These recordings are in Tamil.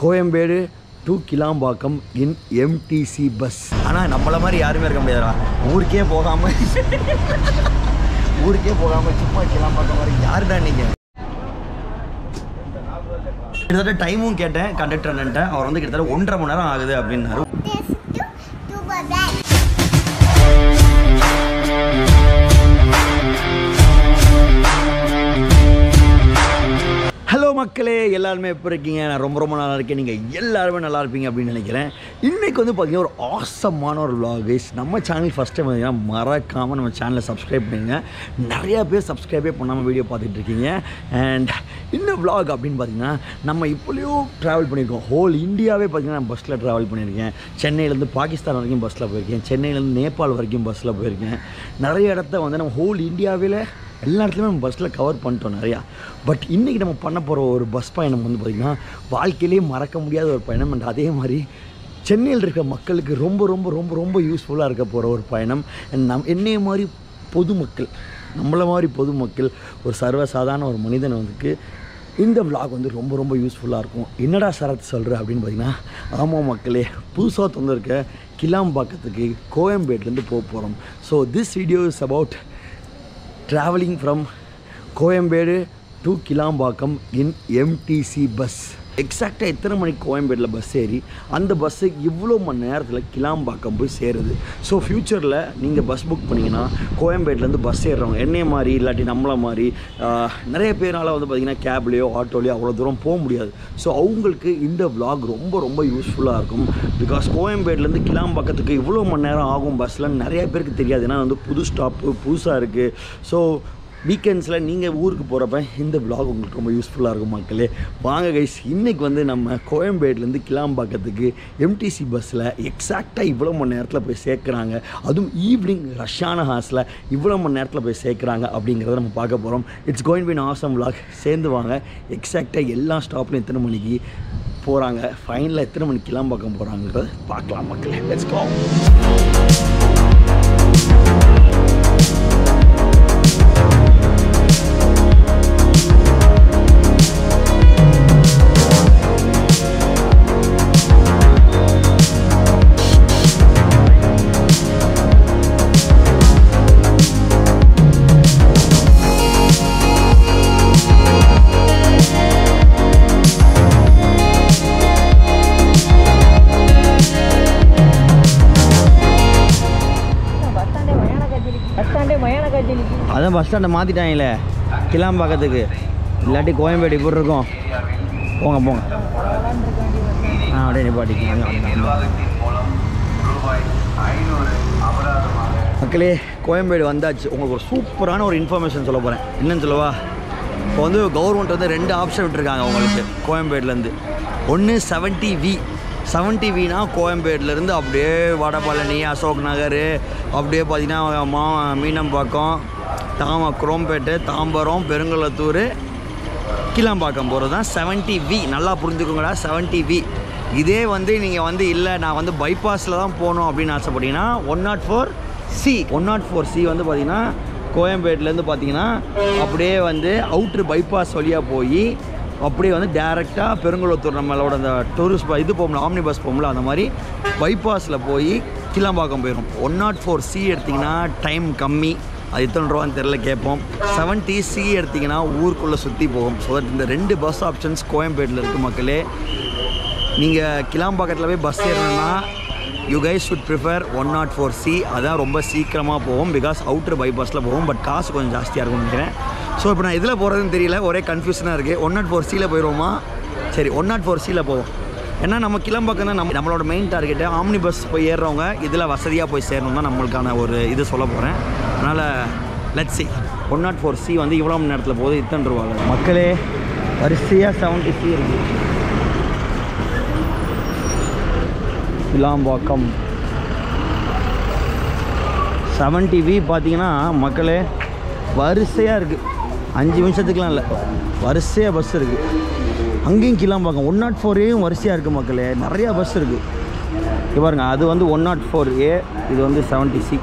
Koyambedu to Kilambakkam in MTC bus ஆனால் நம்மள மாதிரி யாருமே இருக்க முடியாதுடா ஊருக்கே போகாமல் ஊருக்கே போகாமல் சும்மா கிளாம்பாக்கம் மாதிரி யாருடா நீங்கள் கிட்டத்தட்ட டைமும் கேட்டேன் கண்டக்டர் அண்ணன்ட்ட அவர் வந்து கிட்டத்தட்ட ஒன்றரை மணி நேரம் ஆகுது அப்படின்னாரு This to to my back. Hello மக்களே எல்லாருமே எப்படி இருக்கீங்க நான் ரொம்ப ரொம்ப நல்லா இருக்கேன் நீங்கள் எல்லாருமே நல்லா இருப்பீங்க அப்படின்னு நினைக்கிறேன் இன்றைக்கி வந்து பார்த்தீங்கன்னா ஒரு ஆசமான ஒரு vlog நம்ம சேனல் ஃபஸ்ட் டைம் பார்த்தீங்கன்னா மறக்காமல் நம்ம சேனலை சப்ஸ்கிரைப் பண்ணுங்க நிறையா பேர் சப்ஸ்கிரைபே பண்ணாமல் வீடியோ பார்த்துட்டு இருக்கீங்க அண்ட் இந்த vlog அப்படின்னு பார்த்தீங்கன்னா நம்ம இப்போலையோ ட்ராவல் பண்ணியிருக்கோம் ஹோல் இந்தியாவே பார்த்தீங்கன்னா நான் பஸ்ஸில் ட்ராவல் பண்ணியிருக்கேன் சென்னையிலேருந்து பாகிஸ்தான் வரைக்கும் பஸ்ஸில் போயிருக்கேன் சென்னையிலேருந்து நேபாள் வரைக்கும் பஸ்ஸில் போயிருக்கேன் நிறைய இடத்த வந்து நம்ம ஹோல் இந்தியாவில் எல்லா இடத்துலையுமே நம்ம பஸ்ஸில் கவர் பண்ணிட்டோம் நிறையா பட் இன்றைக்கி நம்ம பண்ண போகிற ஒரு பஸ் பயணம் வந்து பார்த்திங்கன்னா வாழ்க்கையிலேயே மறக்க முடியாத ஒரு பயணம் அண்ட் அதே மாதிரி சென்னையில் இருக்கிற மக்களுக்கு ரொம்ப ரொம்ப ரொம்ப ரொம்ப யூஸ்ஃபுல்லாக இருக்க போகிற ஒரு பயணம் அண்ட் நம் என்னைய மாதிரி பொதுமக்கள் நம்மளை மாதிரி பொதுமக்கள் ஒரு சர்வசாதாரண ஒரு மனிதன் வந்துக்கு இந்த vlog வந்து ரொம்ப ரொம்ப யூஸ்ஃபுல்லாக இருக்கும் என்னடா சரத் சொல்கிற அப்படின்னு பார்த்தீங்கன்னா ஆமாம் மக்களே புதுசாக தந்திருக்க கிளாம்பாக்கத்துக்கு கோயம்பேட்லேருந்து போக போகிறோம் so this video is about traveling from Koyambedu to Kilambakkam in MTC bus எக்ஸாக்டாக எத்தனை மணிக்கு கோயம்பேடில் பஸ் ஏறி அந்த பஸ்ஸு இவ்வளோ மணி நேரத்தில் கிளாம்பாக்கம் போய் சேருது ஸோ ஃப்யூச்சரில் நீங்கள் பஸ் புக் பண்ணிங்கன்னா கோயம்பேட்லேருந்து பஸ் ஏறுறவங்க என்னைய மாதிரி இல்லாட்டி நம்மள மாதிரி ஆஹ், நிறைய பேரால் வந்து பார்த்திங்கன்னா கேப்லேயோ ஆட்டோலையோ அவ்வளோ தூரம் போக முடியாது ஸோ அவங்களுக்கு இந்த vlog ரொம்ப ரொம்ப யூஸ்ஃபுல்லாக இருக்கும் பிகாஸ் கோயம்பேட்லேருந்து கிளாம்பாக்கத்துக்கு இவ்வளோ மணி நேரம் ஆகும் பஸ்ஸில் நிறைய பேருக்கு தெரியாது ஏன்னா வந்து புது ஸ்டாப்பு புதுசாக இருக்குது ஸோ வீக்கெண்ட்ஸில் நீங்கள் ஊருக்கு போகிறப்ப இந்த vlog உங்களுக்கு ரொம்ப யூஸ்ஃபுல்லாக இருக்கும் மக்களே வாங்க கைஸ் இன்றைக்கி வந்து நம்ம கோயம்பேடுலேருந்து கிளாம்பாக்கத்துக்கு எம்டிசி பஸ்ஸில் எக்ஸாக்டாக இவ்வளோ மணி நேரத்தில் போய் சேர்க்குறாங்க அதுவும் ஈவினிங் ரஷ்ஷான ஹாஸில் இவ்வளோ மணி நேரத்தில் போய் சேர்க்குறாங்க அப்படிங்கிறத நம்ம பார்க்க போகிறோம் it's going be awesome vlog சேர்ந்து வாங்க எக்ஸாக்டாக எல்லா ஸ்டாப்லையும் எத்தனை மணிக்கு போகிறாங்க ஃபைனலில் எத்தனை மணிக்கு கிளாம்பாக்கம் போகிறாங்கிறத பார்க்கலாம் மக்களே லெட்ஸ் கோ பஸ் ஸ்டாண்டே மயான காய்ச்சலிக்கு பஸ் ஸ்டாண்டே மயான காய்ச்சலிக்கு அதான் பஸ் ஸ்டாண்டை மாற்றிட்டாங்களே கிளாம்பாக்கத்துக்கு இல்லாட்டி கோயம்பேடு இப்படி இருக்கும் போங்க போங்க ஆ அப்படியே நிப்பாட்டிக்கோங்க மக்களே கோயம்பேடு வந்தாச்சு உங்களுக்கு ஒரு சூப்பரான ஒரு இன்ஃபர்மேஷன் சொல்ல போகிறேன் என்னன்னு சொல்லவா இப்போ வந்து கவர்மெண்ட் வந்து ரெண்டு ஆப்ஷன் விட்டுருக்காங்க உங்களுக்கு கோயம்பேடுலேருந்து ஒன்று செவன்ட்டி வி செவன்ட்டி வினா கோயம்பேடுலேருந்து அப்படியே வடபழனி அசோக் நகர் அப்படியே பார்த்தீங்கன்னா மா மீனம்பாக்கம் தாம குரோம்பேட்டு தாம்பரம் பெருங்குளத்தூர் கீழாம்பாக்கம் போகிறது தான் செவன்ட்டி வி நல்லா புரிஞ்சுக்கோங்கடா செவன்ட்டி வி இதே வந்து நீங்கள் வந்து இல்லை நான் வந்து பைபாஸில் தான் போகணும் அப்படின்னு ஆசைப்பட்டீங்கன்னா one nought four C one nought four C வந்து பார்த்தீங்கன்னா கோயம்பேட்லேருந்து பார்த்தீங்கன்னா அப்படியே வந்து அவுட்ரு பைபாஸ் வழியாக போய் அப்படியே வந்து டேரெக்டாக பெருங்குளத்தூர் நம்மளோட அந்த டூரிஸ்ட் இது போகும்ல ஆம்னி பஸ் போகும்ல அந்த மாதிரி பைபாஸில் போய் கிளாம்பாக்கம் போயிடும் ஒன் நாட் ஃபோர் சி எடுத்திங்கன்னா டைம் கம்மி அது எத்தனை ரூபான்னு தெரில கேட்போம் செவன்ட்டி சி எடுத்திங்கன்னா ஊருக்குள்ளே சுற்றி போகும் ஸோ இந்த ரெண்டு பஸ் ஆப்ஷன்ஸ் கோயம்பேட்டில் இருக்குது மக்களே நீங்கள் கிளாம்பாக்கத்தில் போய் பஸ் ஏறணும்னா you guys should prefer one nought four C அதான் ரொம்ப சீக்கிரமாக போகும் பிகாஸ் அவுட்ரு பைபாஸில் போகும் பட் காசு கொஞ்சம் ஜாஸ்தியாக இருக்கும்னு நினைக்கிறேன் ஸோ இப்போ நான் இதில் போகிறதுன்னு தெரியல ஒரே கன்ஃபியூஷனாக இருக்குது ஒன் நாட் ஃபோர் சியில் போயிடுவோமா சரி ஒன் நாட் ஃபோர் சியில் போவோம் ஏன்னா நம்ம கிளம்பாக்கம் தான் நம்ம நம்மளோட மெயின் டார்கெட்டு ஆம்னி பஸ் போய் ஏறுறவங்க இதில் வசதியாக போய் சேரணும் தான் நம்மளுக்கான ஒரு இது சொல்ல போகிறேன் அதனால் let see one nought four C வந்து இவ்வளோ மணி நேரத்தில் போகுது இத்தனை ரூபாங்க மக்களே வரிசையாக செவன்ட்டி சி இருக்குது கிளாம்பாக்கம் செவன்ட்டி வி பார்த்தீங்கன்னா மக்களே வரிசையாக இருக்குது அஞ்சு நிமிஷத்துக்குலாம் இல்லை வரிசையாக பஸ் இருக்குது அங்கேயும் கிளாம்பாக்கம் ஒன் நாட் ஃபோர் ஏயும் வரிசையாக இருக்குது மக்களே நிறையா பஸ் இருக்குது இங்க பாருங்க அது வந்து ஒன் நாட் ஃபோர் ஏ இது வந்து செவன்ட்டி சி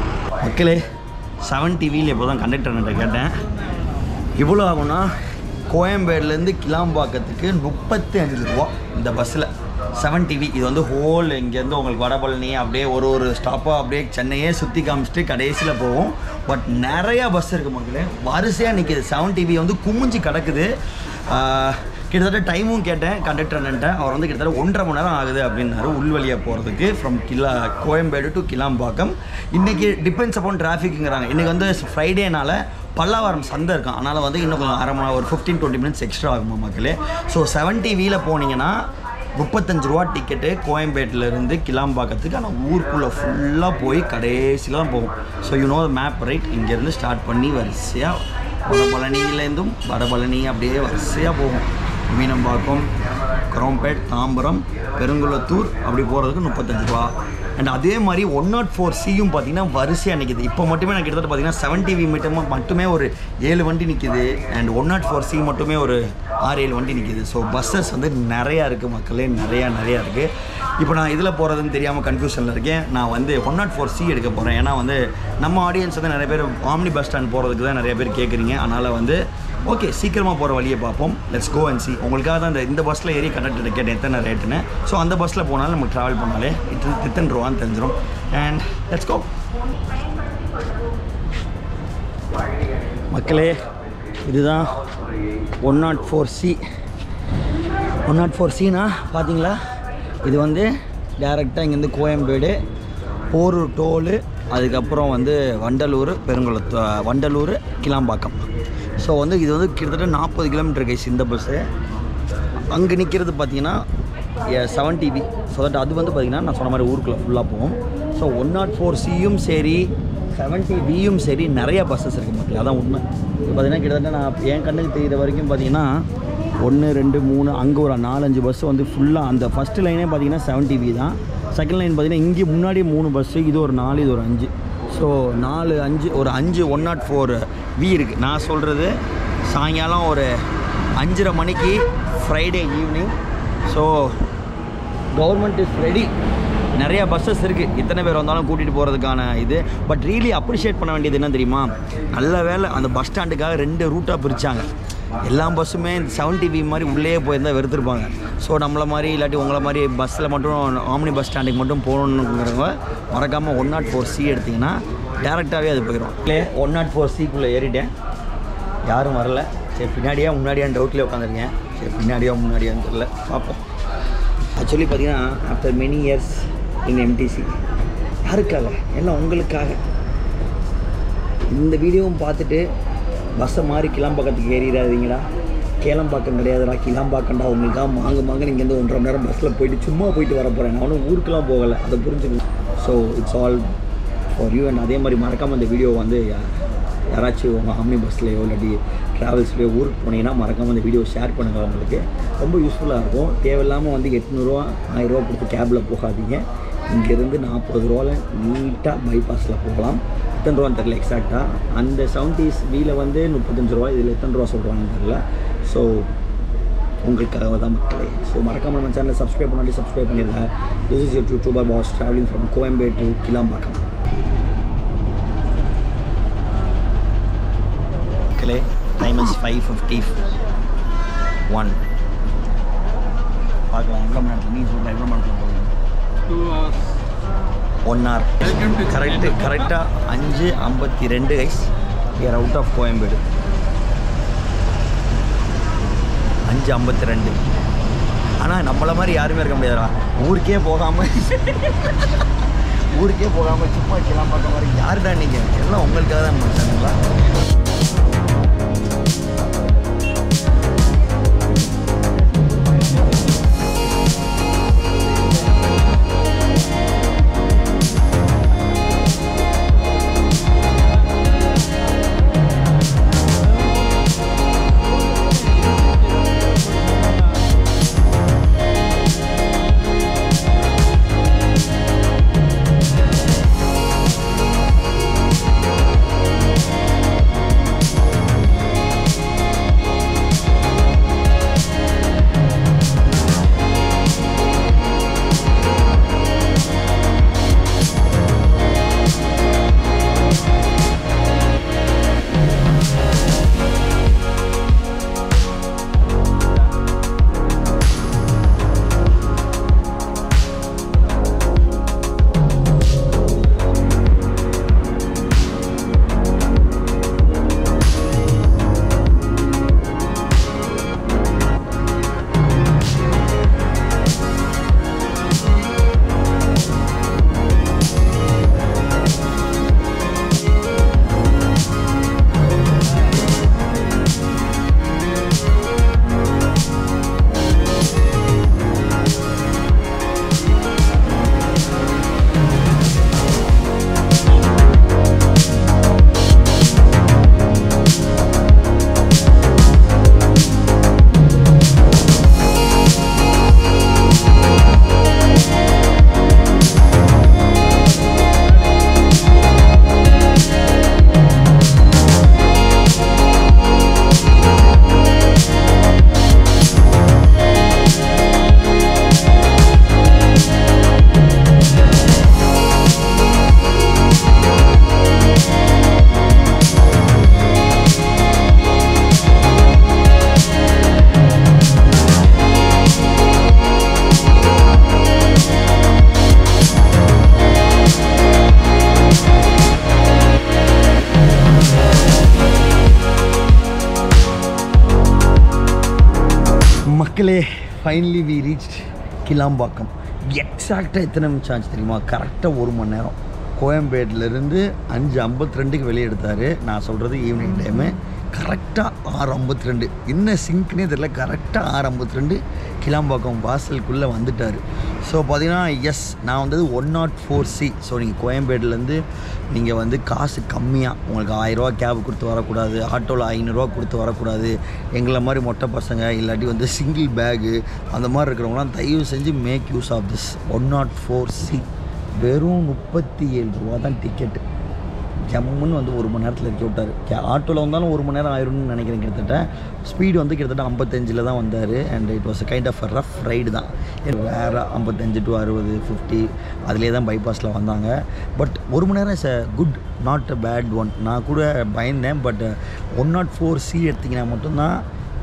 மக்களே செவன்ட்டி வியில் இப்போ தான் கண்டக்டர்கிட்ட கேட்டேன் இவ்வளோ ஆகும்னா கோயம்பேடுலேருந்து கிளாம்பாக்கத்துக்கு முப்பத்தி அஞ்சு ரூபா இந்த பஸ்ஸில் செவன் டிவி இது வந்து ஹோல் இங்கேருந்து உங்களுக்கு வடபழனி அப்படியே ஒரு ஒரு ஸ்டாப்பாக அப்படியே சென்னையே சுற்றி காமிச்சிட்டு கடைசியில் போகும் பட் நிறையா பஸ் இருக்குது மக்களே வரிசையாக நிற்கிது செவன் டிவி வந்து குமிஞ்சு கிடக்குது ஆஹ், கிட்டத்தட்ட டைமும் கேட்டேன் கண்டக்டர் அண்ணன்ட்ட அவர் வந்து கிட்டத்தட்ட ஒன்றரை மணி நேரம் ஆகுது அப்படின்னாரு உள்வழியாக போகிறதுக்கு ஃப்ரம் கிலா கோயம்பேடு டு கிளாம்பாக்கம் இன்றைக்கி டிபெண்ட்ஸ் அப்பான் டிராஃபிக்குங்கிறாங்க இன்றைக்கி வந்து ஃப்ரைடேனால பல்லாவரம் சந்தை இருக்கும் அதனால் வந்து இன்னும் கொஞ்சம் அரை மணி ஒரு ஃபிஃப்டீன் டுவெண்ட்டி மினிட்ஸ் எக்ஸ்ட்ரா ஆகுமா மக்களே ஸோ செவன்ட்டி வீல போனீங்கன்னா முப்பத்தஞ்சு ரூபா டிக்கெட்டு கோயம்பேட்டிலேருந்து கிளாம்பாக்கத்துக்கு ஆனால் ஊருக்குள்ளே ஃபுல்லாக போய் கடைசியில் தான் போகும் so you know map right இங்கேருந்து ஸ்டார்ட் பண்ணி வரிசையாக வடபழனியிலேருந்தும் வடபழனி அப்படியே வரிசையாக போகும் மீனம்பாக்கம் குரோம்பேட் தாம்பரம் பெருங்குளத்தூர் அப்படி போகிறதுக்கு முப்பத்தஞ்சு ரூபா அண்ட் அதே மாதிரி ஒன் நாட் ஃபோர் சியும் பார்த்தீங்கன்னா வரிசையாக நிற்கிது இப்போ மட்டுமே நான் கிட்டத்தட்ட பார்த்தீங்கன்னா செவன் டிவி மட்டுமே மட்டுமே ஒரு ஏழு வண்டி நிற்கிது and one nought four C மட்டுமே ஒரு ஆறு ஏழு வண்டி நிற்கிது ஸோ பஸ்ஸஸ் வந்து நிறையா இருக்குது மக்களே நிறையா நிறையா இருக்குது இப்போ நான் இதில் போகிறதுன்னு தெரியாமல் கன்ஃபியூஷனில் இருக்கேன் நான் வந்து ஒன் நாட் ஃபோர் சி எடுக்க போகிறேன் ஏன்னா வந்து நம்ம ஆடியன்ஸ் வந்து நிறைய பேர் ஆம்னி பஸ் ஸ்டாண்ட் போகிறதுக்கு தான் நிறைய பேர் கேட்குறீங்க அதனால் வந்து ஓகே சீக்கிரமாக போகிற வழியை பார்ப்போம் லெட்ஸ் கோ அண்ட் சி உங்களுக்காக தான் இந்த இந்த பஸ்ஸில் ஏறி கண்டக்டர் கேட்டேன் எத்தனை ரேட்டுன்னு ஸோ அந்த பஸ்ஸில் போனாலும் நமக்கு ட்ராவல் பண்ணாலே இட்டு எத்தனை ரூபான்னு தெரிஞ்சிடும் அண்ட் லெட்ஸ் கோ மக்களே இதுதான் one nought four C one nought four சினா பார்த்தீங்களா இது வந்து டேரெக்டாக இங்கேருந்து கோயம்பேடு போரூர் டோலு அதுக்கப்புறம் வந்து வண்டலூர் பெருங்குளத்து வண்டலூர் கிளாம்பாக்கம் ஸோ வந்து இது வந்து கிட்டத்தட்ட நாற்பது கிலோமீட்டர் கைஸ் இந்த பஸ்ஸு அங்கே நிற்கிறது பார்த்தீங்கன்னா செவன் டிவி ஸோ தட் அது வந்து பார்த்தீங்கன்னா நான் சொன்ன மாதிரி ஊருக்குள்ளே ஃபுல்லாக போகும் ஸோ ஒன் நாட் ஃபோர் சியும் சரி செவன்டி பியும் சரி நிறைய பஸ்ஸஸ் இருக்குது மக்கள் அதான் உண்மை இப்போ பார்த்தீங்கன்னா கிட்டத்தட்ட நான் என் கண்ணுக்கு தெரிகிற வரைக்கும் பார்த்தீங்கன்னா ஒன்று ரெண்டு மூணு அங்கே ஒரு நாலஞ்சு பஸ் வந்து ஃபுல்லாக அந்த ஃபஸ்ட்டு லைனே பார்த்தீங்கன்னா செவன்டி வி தான் செகண்ட் லைன் பார்த்தீங்கன்னா இங்கே முன்னாடி மூணு பஸ்ஸு இது ஒரு நாலு இது ஒரு அஞ்சு ஸோ நாலு அஞ்சு ஒரு அஞ்சு ஒன் நாட் ஃபோர் வி இருக்குது நான் சொல்கிறது சாயங்காலம் ஒரு அஞ்சரை மணிக்கு Friday evening so government is ready நிறைய பஸ்ஸஸ் இருக்குது இத்தனை பேர் வந்தாலும் கூட்டிகிட்டு போகிறதுக்கான இது பட் ரீலி அப்ரிஷியேட் பண்ண வேண்டியது என்ன தெரியுமா நல்ல வேலை அந்த பஸ் ஸ்டாண்டுக்காக ரெண்டு ரூட்டாக பிரித்தாங்க எல்லா பஸ்ஸுமே செவன் டிவி மாதிரி உள்ளே போயிருந்தால் வெறுத்துருப்பாங்க ஸோ நம்மளை மாதிரி இல்லாட்டி உங்களை மாதிரி பஸ்ஸில் மட்டும் ஆம்னி பஸ் ஸ்டாண்டுக்கு மட்டும் போகணுங்கிறவங்க மறக்காமல் ஒன் நாட் ஃபோர் சி எடுத்திங்கன்னா டேரெக்டாகவே அது போயிடும் இல்லை ஒன் நாட் ஃபோர் சிக்குள்ளே ஏறிட்டேன் யாரும் வரல சரி பின்னாடியா முன்னாடியான்னு டவுட்லேயே உட்காந்துருக்கேன் சரி பின்னாடியா முன்னாடியான்னு தெரியல பார்ப்போம் ஆக்சுவலி பார்த்தீங்கன்னா after many years in MTC யாருக்காக எல்லாம் உங்களுக்காக இந்த வீடியோவும் பார்த்துட்டு பஸ்ஸை மாறி கிளம்பாக்கத்துக்கு ஏறிடாதீங்களா கேளம்பாக்கம் கிடையாதுடா கிளம்பாக்கம்டா உங்களுக்காக மாங்க மாங்க நீங்கள் வந்து ஒன்றரை மணி நேரம் பஸ்ஸில் போயிட்டு சும்மா போயிட்டு வர போகிறேன் நான் ஒன்றும் ஊருக்கெலாம் போகலை அதை புரிஞ்சுக்கணும் so it's all for you and அதே மாதிரி மறக்காமல் இந்த வீடியோ வந்து யா- யாராச்சும் உங்கள் ஆம்னி பஸ்லையோ இல்லாட்டி ட்ராவல்ஸ்லையோ ஊருக்கு போனீங்கன்னா மறக்காமல் இந்த வீடியோ ஷேர் பண்ணுங்கள் அவங்களுக்கு ரொம்ப யூஸ்ஃபுல்லாக இருக்கும் தேவையில்லாமல் வந்து எட்நூறுவா ஆயிரரூவா கொடுத்து கேபில் போகாதீங்க இங்கேருந்து நாற்பது ரூபாவில் நீட்டாக பைபாஸில் போகலாம் எத்தனை ரூபான்னு தெரில எக்ஸாக்டாக அந்த செவன்டீஸ் வீல வந்து முப்பத்தஞ்சு ரூபா இதில் எத்தனை ரூபா சொல்கிறாங்கன்னு தெரில ஸோ உங்களுக்காக தான் மக்களே ஸோ மறக்காம நம்ம சேனலை சப்ஸ்கிரைப் பண்ணாட்டி சப்ஸ்கிரைப் பண்ணிடுங்க this is you YouTuber boss travelling from Koyambedu to Kilambakkam மக்களே time is five fifty one பார்க்கலாம் எவ்வளோ மணி நேரத்தில் நீ சொல்கிற எவ்வளோ மணி நேரத்தில் போகுது ஒன் ஹவர் கரெக்டு கரெக்டாக அஞ்சு ஐம்பத்தி ரெண்டு guys we're out of Koyambedu அஞ்சு ஐம்பத்தி ரெண்டு ஆனால் நம்மளை மாதிரி யாருமே இருக்க முடியாதுடா ஊருக்கே போகாமல் ஊருக்கே போகாமல் சும்மா கிளம்ப பார்க்க மாதிரி யாருடா நீங்கள் எல்லாம் உங்களுக்காக தான் பண்ணுறாங்களா மக்களே ஃபைனலி வி ரீச் கிளாம்பாக்கம் எக்ஸாக்டாக எத்தனை நிமிஷம் ஆச்சு தெரியுமா கரெக்டாக ஒரு மணி நேரம் கோயம்பேட்டிலேருந்து அஞ்சு ஐம்பத்தி ரெண்டுக்கு வெளியே எடுத்தார் நான் சொல்கிறது ஈவினிங் டைமு கரெக்டாக ஆறு ஐம்பத்தி ரெண்டு என்ன சிங்க்னே தெரியல கரெக்டாக ஆறு ஐம்பத்தி ரெண்டு கிளாம்பாக்கம் வாசலுக்குள்ளே வந்துட்டார் ஸோ பார்த்தீங்கன்னா எஸ் நான் வந்தது one nought four C so நீங்கள் கோயம்பேடுலேருந்து நீங்கள் வந்து காசு கம்மியாக உங்களுக்கு ஆயிரரூவா கேப் கொடுத்து வரக்கூடாது ஆட்டோவில் ஐநூறுரூவா கொடுத்து வரக்கூடாது எங்களை மாதிரி மொட்டை பசங்க இல்லாட்டி வந்து சிங்கிள் பேகு அந்த மாதிரி இருக்கிறவங்களாம் தயவு செஞ்சு make use of this one nought four C வெறும் முப்பத்தி ஏழு ரூபா தான் டிக்கெட்டு ஜம்முன்னு வந்து ஒரு மணி நேரத்தில் இறக்கி விட்டார் கே ஆட்டோவில் வந்தாலும் ஒரு மணி நேரம் ஆயிரும்னு நினைக்கிறேன் கிட்டத்தட்ட ஸ்பீடு வந்து கிட்டத்தட்ட ஐம்பத்தஞ்சில் தான் வந்தார் and it was kind of rough ride தான் வேறு ஐம்பத்தஞ்சு டு அறுபது ஃபிஃப்டி அதிலே தான் பைபாஸில் வந்தாங்க பட் ஒரு மணி நேரம் is a good not a bad one நான் கூட பயந்தேன் but one nought four C எடுத்திங்கன்னா மட்டும்தான்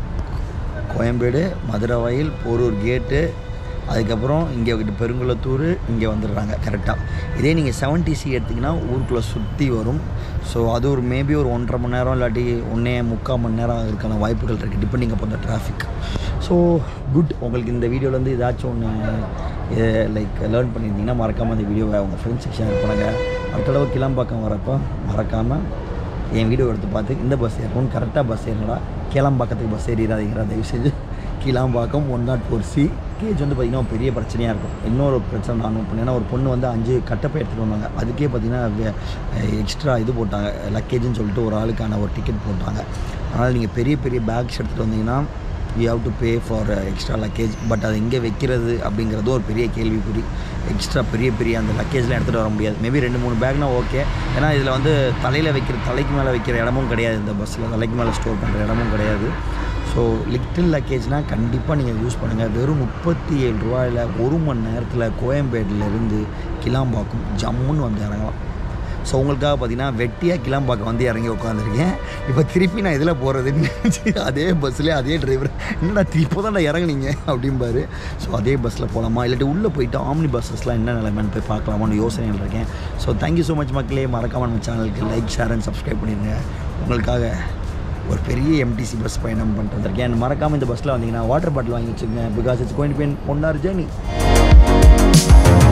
கோயம்பேடு மதுரை வயல் போரூர் கேட்டு அதுக்கப்புறம் இங்கே பெருங்குளத்தூர் இங்கே வந்துடுறாங்க கரெக்டாக இதே நீங்கள் செவன்ட்டி சி எடுத்திங்கன்னா ஊருக்குள்ளே சுற்றி வரும் ஸோ அது ஒரு மேபி ஒரு ஒன்றரை மணி நேரம் இல்லாட்டி ஒன்றே முக்கால் மணி நேரம் இருக்கான வாய்ப்புகள் இருக்குது டிபெண்டிங் அப்போ அந்த டிராஃபிக் ஸோ குட் உங்களுக்கு இந்த வீடியோவில் ஏதாச்சும் ஒன்று லைக் லேர்ன் பண்ணியிருந்தீங்கன்னா மறக்காமல் இந்த வீடியோவை உங்கள் ஃப்ரெண்ட்ஸுக்கு ஷேர் பண்ணுங்கள் அடுத்த தடவை கிளம்பாக்கம் வரப்போ மறக்காமல் என் வீடியோ எடுத்து பார்த்து இந்த பஸ் ஏறணும் கரெக்டாக பஸ் ஏறினடா கிளம்பாக்கத்துக்கு பஸ் ஏறிடாதீங்கிறா தயவு செஞ்சு Kilambakkam one nought four C கேஜ் வந்து பார்த்திங்கன்னா பெரிய பிரச்சனையாக இருக்கும் இன்னொரு பிரச்சனை நான் நோட் பண்ணேன் ஏன்னா ஒரு பொண்ணு வந்து அஞ்சு கட்டப்பை எடுத்துகிட்டு வந்தாங்க அதுக்கே பார்த்திங்கன்னா எக்ஸ்ட்ரா இது போட்டாங்க லக்கேஜ்னு சொல்லிட்டு ஒரு ஆளுக்கான ஒரு டிக்கெட் போட்டாங்க அதனால் நீங்கள் பெரிய பெரிய பேக்ஸ் எடுத்துகிட்டு வந்தீங்கன்னா you have to pay for extra luggage but அது எங்கே வைக்கிறது அப்படிங்கிறது ஒரு பெரிய கேள்விக்குறி எக்ஸ்ட்ரா பெரிய பெரிய அந்த லக்கேஜ்லாம் எடுத்துகிட்டு வர முடியாது மேபி ரெண்டு மூணு பேக்னா ஓகே ஏன்னா இதில் வந்து தலையில் வைக்கிற தலைக்கு மேலே வைக்கிற இடமும் கிடையாது இந்த பஸ்ஸில் தலைக்கு மேலே ஸ்டோர் பண்ணுற இடமும் கிடையாது ஸோ லிட்டில் லக்கேஜ்னால் கண்டிப்பாக நீங்கள் யூஸ் பண்ணுங்கள் வெறும் முப்பத்தி ஏழு ரூபாயில் ஒரு மணி நேரத்தில் கோயம்பேட்டிலேருந்து கிளாம்பாக்கம் ஜம்முன்னு வந்து இறங்கலாம் ஸோ உங்களுக்காக பார்த்தீங்கன்னா வெட்டியாக கிளாம்பாக்கம் வந்து இறங்கி உட்காந்துருக்கேன் இப்போ திருப்பி நான் இதில் போகிறதுன்னு நினச்சி அதே பஸ்ஸில் அதே டிரைவர் என்னடா இப்போ தான் இறங்குனீங்க அப்படிம்பாரு ஸோ அதே பஸ்ஸில் போகலாமா இல்லாட்டி உள்ளே போயிட்டு ஆம்னி பஸ்ஸஸ்லாம் என்ன நிலைமைன்னு போய் பார்க்கலாமான்னு யோசனையில் இருக்கேன் ஸோ தேங்க்யூ ஸோ மச் மக்களே மறக்காம நம்ம சேனலுக்கு லைக் ஷேர் அண்ட் சப்ஸ்கிரைப் பண்ணிடுங்க உங்களுக்காக ஒரு பெரிய எம்டிசி பஸ் பயணம் பண்ணிட்டு வந்திருக்கேன் And மறக்காமல் இந்த பஸ்ஸில் வந்தீங்கன்னா வாட்டர் பாட்டில் வாங்கி வச்சுக்கோங்க because it's going be one hour journey